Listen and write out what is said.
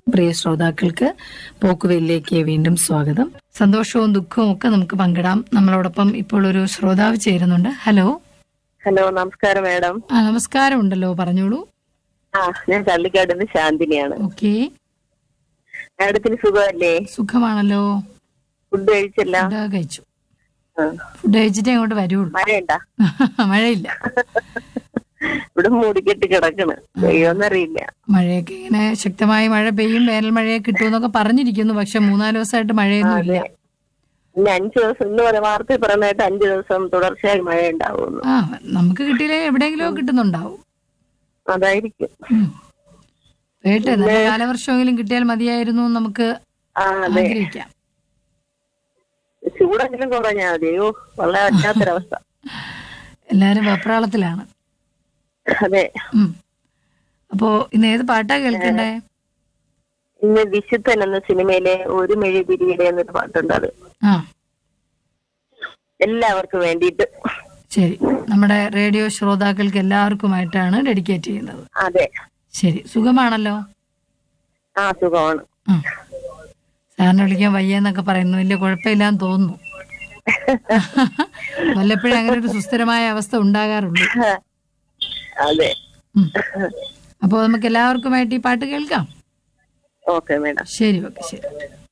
പ്രിയ ശ്രോതാക്കൾക്ക് പോക്കുവെല്ലിലേക്ക് വീണ്ടും സ്വാഗതം സന്തോഷവും ദുഃഖവും ഒക്കെ നമുക്ക് പങ്കിടാം നമ്മളോടൊപ്പം ഇപ്പോൾ ഒരു ശ്രോതാവ് ചേരുന്നുണ്ട് ഹലോ ഹലോ നമസ്കാരം മാഡം ആ നമസ്കാരം ഉണ്ടല്ലോ പറഞ്ഞോളൂ ആ ഞാൻ കള്ളിക്കാട് നിന്ന് ശാന്തിനിയാണ് ഓക്കെ മാഡത്തിന് സുഖമല്ലേ സുഖമാണല്ലോ ഫുഡ് കഴിച്ചില്ല ഫുഡ് കഴിച്ചു ആ. ഫുഡ് കഴിച്ചിട്ടേ അങ്ങോട്ട് വരുള്ളൂ മഴയുണ്ടാ മഴയില്ല ഇവിടെ മൂടിക്കെട്ടി കിടക്കണ് പെയ്യോന്നറിയില്ല മഴയൊക്കെ ഇങ്ങനെ ശക്തമായി മഴ പെയ്യും വേനൽ മഴയെ കിട്ടുമെന്നൊക്കെ പറഞ്ഞിരിക്കുന്നു പക്ഷെ മൂന്നാല് ദിവസമായിട്ട് മഴയൊന്നും ഇല്ല ഇനി അഞ്ചു ദിവസം ഇന്ന് വരെ വാർത്തയിൽ പറയുന്നതായിട്ട് അഞ്ചു ദിവസം തുടർച്ചയായി മഴ ഉണ്ടാവുന്നു ആ നമുക്ക് കിട്ടിയില്ലേ എവിടെയെങ്കിലും കിട്ടുന്നുണ്ടാവും അതായിരിക്കും ഉം. കേട്ടെ നല്ല കാലവർഷമെങ്കിലും കിട്ടിയാൽ മതിയായിരുന്നു എന്ന് നമുക്ക് ആ അതെ ആഗ്രഹിക്കാം ചൂടെങ്കിലും കുറഞ്ഞാ മതി അയ്യോ വളരെ പറ്റാത്തൊരവസ്ഥ എല്ലാരും വെപ്രാളത്തിലാണ് അതെ ഉം. അപ്പോ ഇന്ന് ഏത് പാട്ടാ കേൾക്കണ്ടേ ഇന്ന് വിശുദ്ധൻ എന്ന സിനിമയിലെ ഒരു മെഴുതിരിയുടെ എന്നൊരു പാട്ടുണ്ട് അത് ആ എല്ലാവർക്കും വേണ്ടിയിട്ട് ശരി നമ്മുടെ റേഡിയോ ശ്രോതാക്കൾക്ക് എല്ലാവർക്കുമായിട്ടാണ് ഡെഡിക്കേറ്റ് ചെയ്യുന്നത് അതെ ശരി സുഖമാണല്ലോ ആ സുഖമാണ് ഉം. സാറിനെ വിളിക്കാൻ വയ്യെന്നൊക്കെ പറയുന്നു വലിയ കുഴപ്പമില്ലാന്ന് തോന്നുന്നു വല്ലപ്പോഴും അങ്ങനെ ഒരു സുസ്ഥിരമായ അവസ്ഥ ഉണ്ടാകാറുള്ളൂ അതെ ഉം. അപ്പോ നമുക്ക് എല്ലാവർക്കുമായിട്ട് ഈ പാട്ട് കേൾക്കാം ഓക്കെ മേഡം ശരി ഓക്കെ ശരി